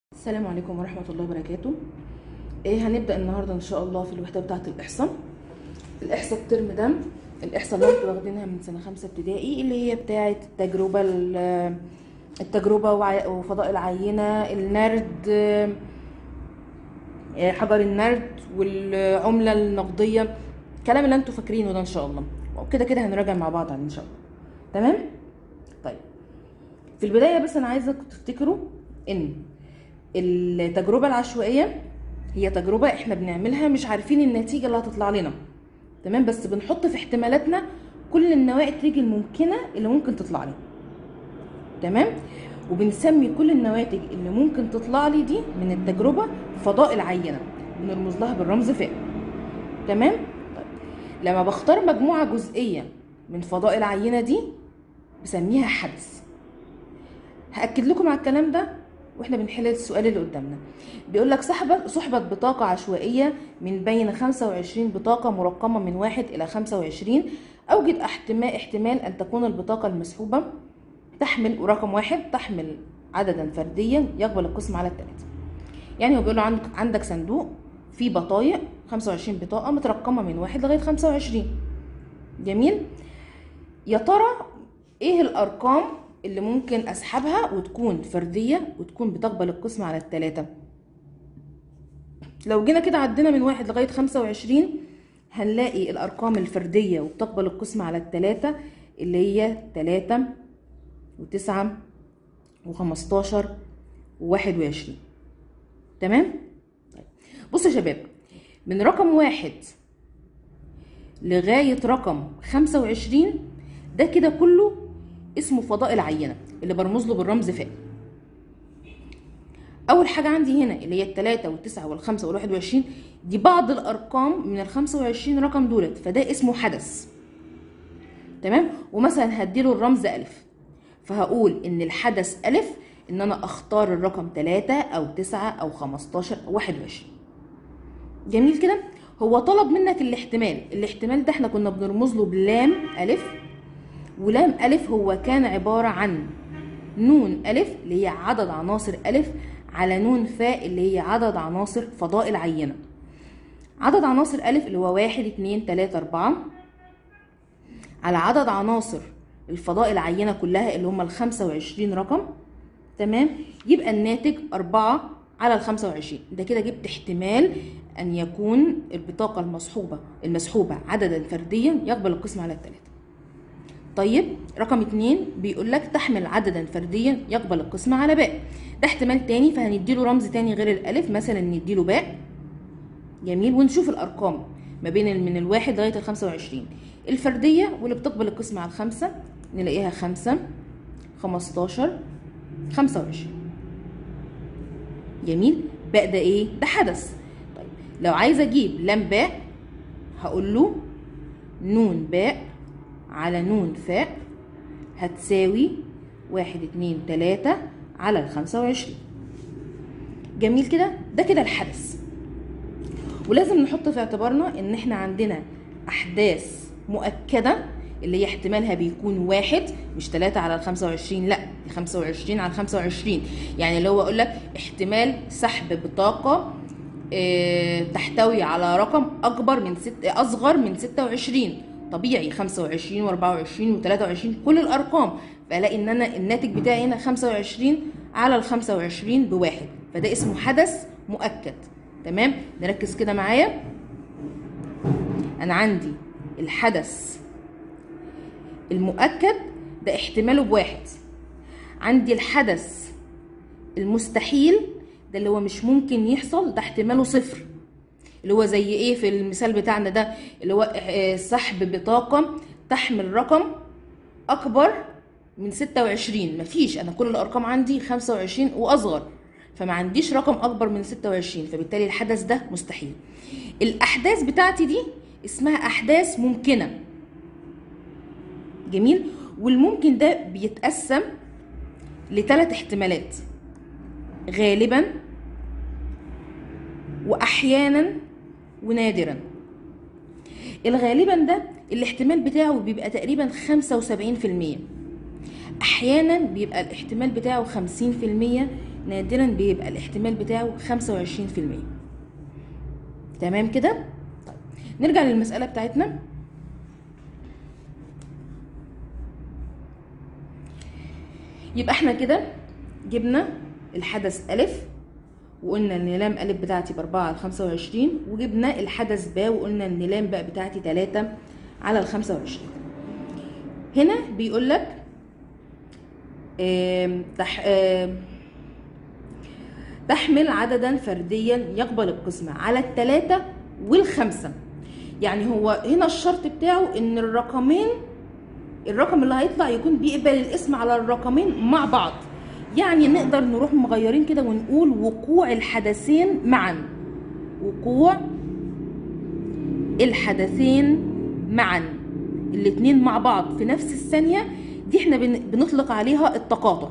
السلام عليكم ورحمة الله وبركاته ايه هنبدأ النهاردة ان شاء الله في الوحدة بتاعة الإحصاء الإحصاء الترم ده الإحصاء اللي انتوا واخدينها من سنة خمسة ابتدائي اللي هي بتاعة التجربة ال- التجربة وع- وفضاء العينة النرد آه، حجر النرد والعملة النقدية الكلام اللي انتوا فاكرينه ده ان شاء الله وكده كده هنراجع مع بعض عليه ان شاء الله تمام طيب في البداية بس انا عايزة تفتكروا ان التجربة العشوائية هي تجربة احنا بنعملها مش عارفين النتيجة اللي هتطلع لنا تمام بس بنحط في احتمالاتنا كل النواتج الممكنة اللي ممكن تطلع لي تمام وبنسمي كل النواتج اللي ممكن تطلع لي دي من التجربة فضاء العينة بنرمز لها بالرمز فاء تمام طيب لما بختار مجموعة جزئية من فضاء العينة دي بسميها حدث هاكد لكم على الكلام ده واحنا بنحل السؤال اللي قدامنا بيقول لك صحبة صحبة بطاقة عشوائية من بين 25 بطاقة مرقمة من واحد إلى 25 أوجد احتمال احتمال أن تكون البطاقة المسحوبة تحمل رقم واحد تحمل عددا فرديا يقبل القسم على الثلاثة يعني هو بيقول له عندك عندك صندوق فيه بطايق 25 بطاقة مترقمة من واحد لغاية 25 جميل يا ترى ايه الارقام اللي ممكن اسحبها وتكون فرديه وتكون بتقبل القسم على الثلاثه لو جينا كده عدينا من واحد لغايه 25 هنلاقي الارقام الفرديه وبتقبل القسم على الثلاثه اللي هي 3 و9 و15 و21 تمام طيب بصوا يا شباب من رقم واحد لغاية رقم 25 ده كده كله اسمه فضاء العينة اللي برمز له بالرمز فاء أول حاجة عندي هنا اللي هي التلاتة والتسعة والخمسة والواحد وعشرين دي بعض الأرقام من الخمسة وعشرين رقم دولت فده اسمه حدث تمام ومثلا هديله الرمز ألف فهقول إن الحدث ألف إن أنا أختار الرقم تلاتة أو تسعة أو خمستاشر أو واحد وعشرين جميل كده هو طلب منك الاحتمال الاحتمال ده احنا كنا بنرمز له بلام ألف ولام ألف هو كان عبارة عن نون ألف اللي هي عدد عناصر ألف على نون فاء اللي هي عدد عناصر فضاء العينة عدد عناصر ألف اللي هو واحد اتنين تلاتة أربعة على عدد عناصر الفضاء العينة كلها اللي هم الخمسة وعشرين رقم تمام يبقى الناتج أربعة على الخمسة وعشرين ده كده جبت احتمال أن يكون البطاقة المصحوبة المسحوبة عددا فرديا يقبل القسم على الثلاثة طيب رقم اتنين بيقول لك تحمل عددا فرديا يقبل القسمة على باء ده احتمال تاني فهنديله رمز تاني غير الألف مثلا نديله باء جميل ونشوف الأرقام ما بين ال- من الواحد لغاية الخمسة وعشرين الفردية واللي بتقبل القسمة على الخمسة نلاقيها خمسة خمستاشر خمسة وعشرين جميل باء ده ايه ده حدث طيب لو عايزه اجيب لام باء هقول له نون باء على نون فاء هتساوي واحد اتنين تلاتة على الخمسة وعشرين جميل كده ده كده الحدث ولازم نحط في اعتبارنا ان احنا عندنا احداث مؤكدة اللي هي احتمالها بيكون واحد مش تلاتة على الخمسة وعشرين لا دي خمسة وعشرين على الخمسة وعشرين يعني اللي هو اقول لك احتمال سحب بطاقة اه تحتوي على رقم اكبر من ست اصغر من ستة وعشرين طبيعي خمسة وعشرين واربعة وعشرين وتلاتة وعشرين كل الارقام فالاقي ان انا الناتج بتاعي هنا خمسة وعشرين على الخمسة وعشرين بواحد فده اسمه حدث مؤكد تمام نركز كده معايا انا عندي الحدث المؤكد ده احتماله بواحد عندي الحدث المستحيل ده اللي هو مش ممكن يحصل ده احتماله صفر اللي هو زي ايه في المثال بتاعنا ده اللي هو اه، سحب بطاقة تحمل رقم اكبر من 26 مفيش انا كل الارقام عندي 25 واصغر فما عنديش رقم اكبر من 26 فبالتالي الحدث ده مستحيل الاحداث بتاعتي دي اسمها احداث ممكنه جميل والممكن ده بيتقسم لثلاث احتمالات غالبا واحيانا ونادرا الغالبا ده الاحتمال بتاعه بيبقى تقريبا 75% احيانا بيبقى الاحتمال بتاعه 50% نادرا بيبقى الاحتمال بتاعه 25% تمام كده طيب نرجع للمسألة بتاعتنا يبقى احنا كده جبنا الحدث ألف وقلنا ان لام ألف بتاعتي بأربعة على خمسة وعشرين وجبنا الحدث باء وقلنا ان لام باء بتاعتي تلاتة على الخمسة وعشرين هنا بيقول لك آم، تح آم، تحمل عددا فرديا يقبل القسمة على التلاتة والخمسة يعني هو هنا الشرط بتاعه ان الرقمين الرقم اللي هيطلع يكون بيقبل الاسم على الرقمين مع بعض يعني نقدر نروح مغيرين كده ونقول وقوع الحدثين معا وقوع الحدثين معا الاتنين مع بعض في نفس الثانية دي احنا بن- بنطلق عليها التقاطع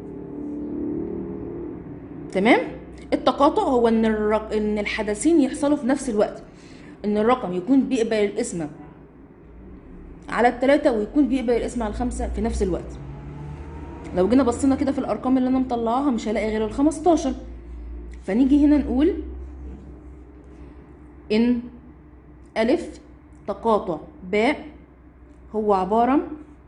تمام التقاطع هو ان الرق... ان الحدثين يحصلوا في نفس الوقت ان الرقم يكون بيقبل الاسم على التلاتة ويكون بيقبل الاسم على الخمسة في نفس الوقت لو جينا بصينا كده في الارقام اللي انا مطلعاها مش هلاقي غير ال 15 فنيجي هنا نقول ان الف تقاطع باء هو عبارة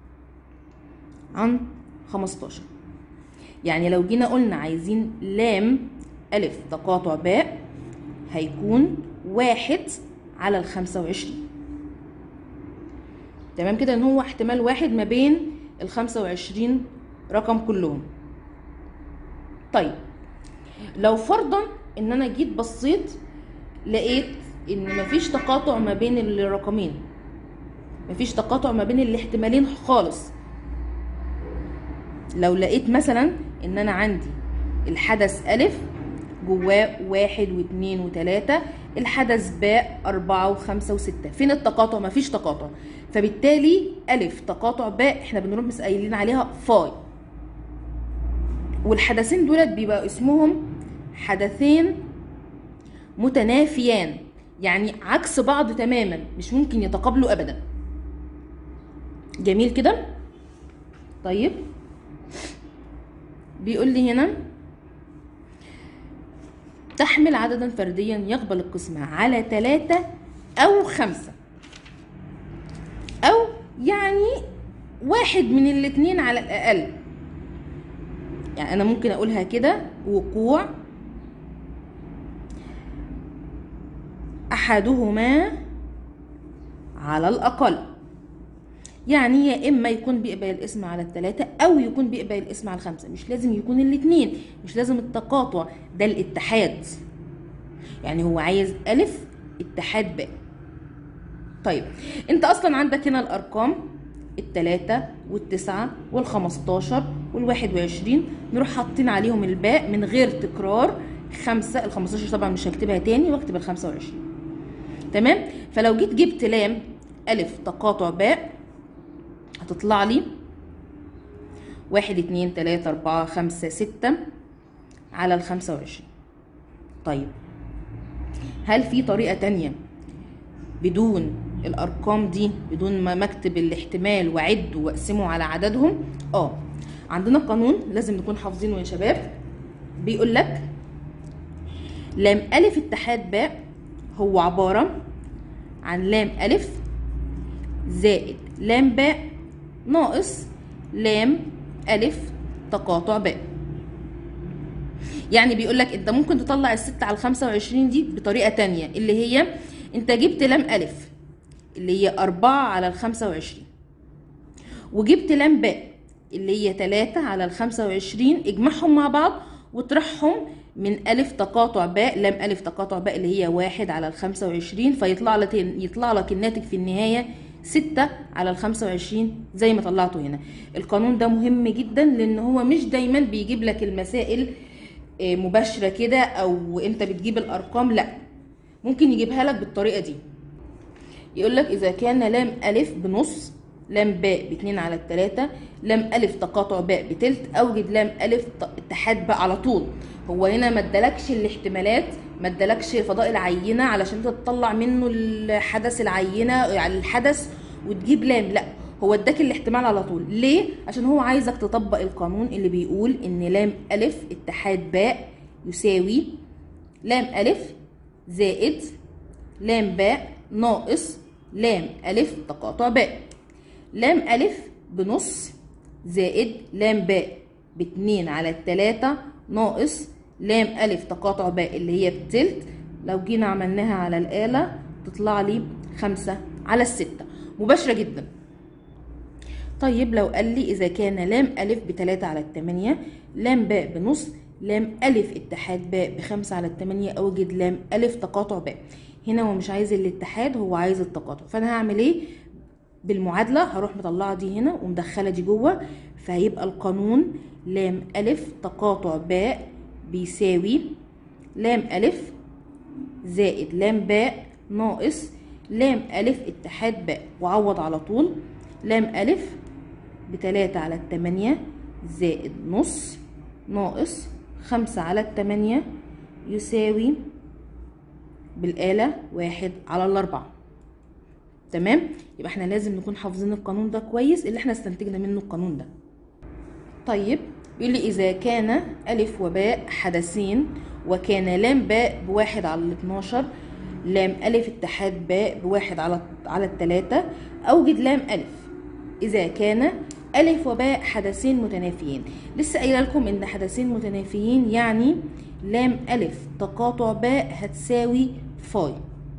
عن 15 يعني لو جينا قلنا عايزين لام ألف تقاطع باء هيكون واحد على الخمسة وعشرين تمام كده ان هو احتمال واحد ما بين الخمسة وعشرين رقم كلهم طيب لو فرضا ان انا جيت بصيت لقيت ان مفيش تقاطع ما بين الرقمين مفيش تقاطع ما بين الاحتمالين خالص لو لقيت مثلا ان انا عندي الحدث الف جواه واحد واثنين وثلاثة الحدث باء أربعة وخمسة وستة فين التقاطع مفيش تقاطع فبالتالي ألف تقاطع باء احنا بنروح مس قايلين عليها فاي والحدثين دولت بيبقى اسمهم حدثين متنافيان يعني عكس بعض تماما مش ممكن يتقابلوا ابدا جميل كده طيب بيقول لي هنا تحمل عددا فرديا يقبل القسمة على ثلاثة أو خمسة أو يعني واحد من الاتنين على الأقل يعني أنا ممكن أقولها كده وقوع أحدهما على الأقل يعني يا إما يكون بيقبل الاسم على الثلاثة أو يكون بيقبل الاسم على الخمسة مش لازم يكون الاتنين مش لازم التقاطع ده الاتحاد يعني هو عايز ألف اتحاد باء طيب انت اصلا عندك هنا الارقام التلاتة والتسعة والخمستاشر والواحد وعشرين نروح حاطين عليهم الباء من غير تكرار خمسة الخمستاشر طبعا مش هكتبها تاني واكتب الخمسة وعشرين تمام فلو جيت جبت لام ألف تقاطع باء هتطلع لي واحد اتنين تلاتة أربعة خمسة ستة على الخمسة وعشرين طيب هل في طريقة تانية بدون الارقام دي بدون ما مكتب الاحتمال واعده واقسمه على عددهم اه عندنا قانون لازم نكون حافظينه يا شباب بيقول لك لام الف اتحاد باء هو عباره عن لام الف زائد لام باء ناقص لام الف تقاطع باء يعني بيقول لك انت ممكن تطلع الستة على الخمسة وعشرين دي بطريقة تانية اللي هي انت جبت لام ألف اللي هي أربعة على الخمسة وعشرين وجبت لام باء اللي هي تلاتة على الخمسة وعشرين اجمعهم مع بعض وطرحهم من ألف تقاطع باء لام ألف تقاطع باء اللي هي واحد على الخمسة وعشرين فيطلع لك يطلع لك الناتج في النهاية ستة على الخمسة وعشرين زي ما طلعته هنا القانون ده مهم جدا لأن هو مش دايما بيجيب لك المسائل آه، مباشرة كده أو أنت بتجيب الأرقام لأ ممكن يجيبها لك بالطريقة دي يقول لك إذا كان لام ألف بنص لام باء باتنين على التلاتة لام ألف تقاطع باء بتلت أوجد لام ألف ت- اتحاد باء على طول هو هنا ما ادالكش الاحتمالات ما ادالكش فضاء العينة علشان انت تطلع منه الحدث العينة يعني الحدث وتجيب لام لا هو اداك الاحتمال على طول ليه عشان هو عايزك تطبق القانون اللي بيقول ان لام الف اتحاد باء يساوي لام الف زائد لام باء ناقص لام الف تقاطع باء لام الف بنص زائد لام باء باتنين على التلاتة ناقص لام ألف تقاطع باء اللي هي بتلت لو جينا عملناها على الآلة تطلع لي خمسة على الستة مباشرة جدا طيب لو قال لي إذا كان لام ألف بتلاتة على التمانية لام باء بنص لام ألف اتحاد باء بخمسة على التمانية أوجد لام ألف تقاطع باء هنا هو مش عايز الاتحاد هو عايز التقاطع فأنا هعمل إيه بالمعادلة هروح مطلعة دي هنا ومدخلة دي جوه فهيبقى القانون لام ألف تقاطع باء بيساوي لام ألف زائد لام باء ناقص لام ألف اتحاد باء وعوض على طول لام ألف بتلاتة على التمانية زائد نص ناقص خمسة على التمانية يساوي بالآلة واحد على الأربعة تمام يبقى احنا لازم نكون حافظين القانون ده كويس اللي احنا استنتجنا منه القانون ده طيب يقول لي إذا كان ألف وباء حدثين وكان لام باء بواحد على الاتناشر لام ألف اتحاد باء بواحد على على التلاتة أوجد لام ألف إذا كان ألف وباء حدثين متنافيين لسه قايله لكم إن حدثين متنافيين يعني لام ألف تقاطع باء هتساوي فاي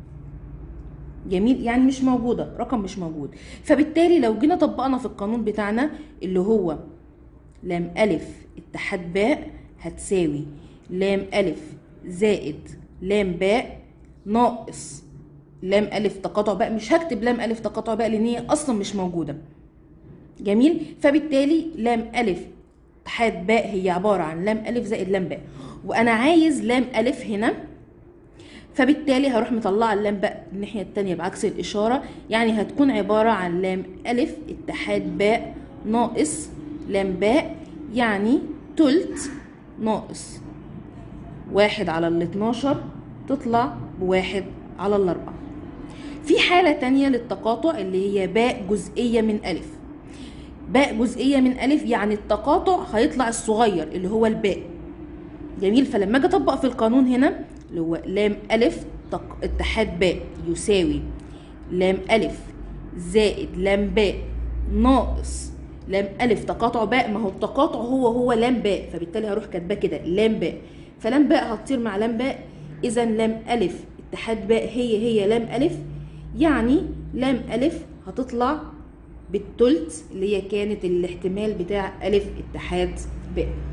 جميل يعني مش موجودة رقم مش موجود فبالتالي لو جينا طبقنا في القانون بتاعنا اللي هو لام ألف اتحاد باء هتساوي لام ألف زائد لام باء ناقص لام ألف تقاطع باء مش هكتب لام ألف تقاطع باء لأن هي أصلا مش موجودة جميل فبالتالي لام ألف اتحاد باء هي عبارة عن لام ألف زائد لام باء وأنا عايز لام ألف هنا فبالتالي هروح مطلعه اللام باء الناحية التانية بعكس الإشارة يعني هتكون عبارة عن لام ألف اتحاد باء ناقص لام باء يعني تلت ناقص واحد على الاتناشر تطلع بواحد على الأربعة في حالة تانية للتقاطع اللي هي باء جزئية من ألف باء جزئية من ألف يعني التقاطع هيطلع الصغير اللي هو الباء جميل فلما اجي اطبق في القانون هنا اللي هو لام ألف تق... اتحاد باء يساوي لام ألف زائد لام باء ناقص لام ألف تقاطع باء ما هو التقاطع هو هو لام باء فبالتالي هروح كاتباه كده لام باء فلام باء هتطير مع لام باء إذا لام ألف اتحاد باء هي هي لام ألف يعني لام ألف هتطلع بالتلت اللي هي كانت الاحتمال بتاع ألف اتحاد باء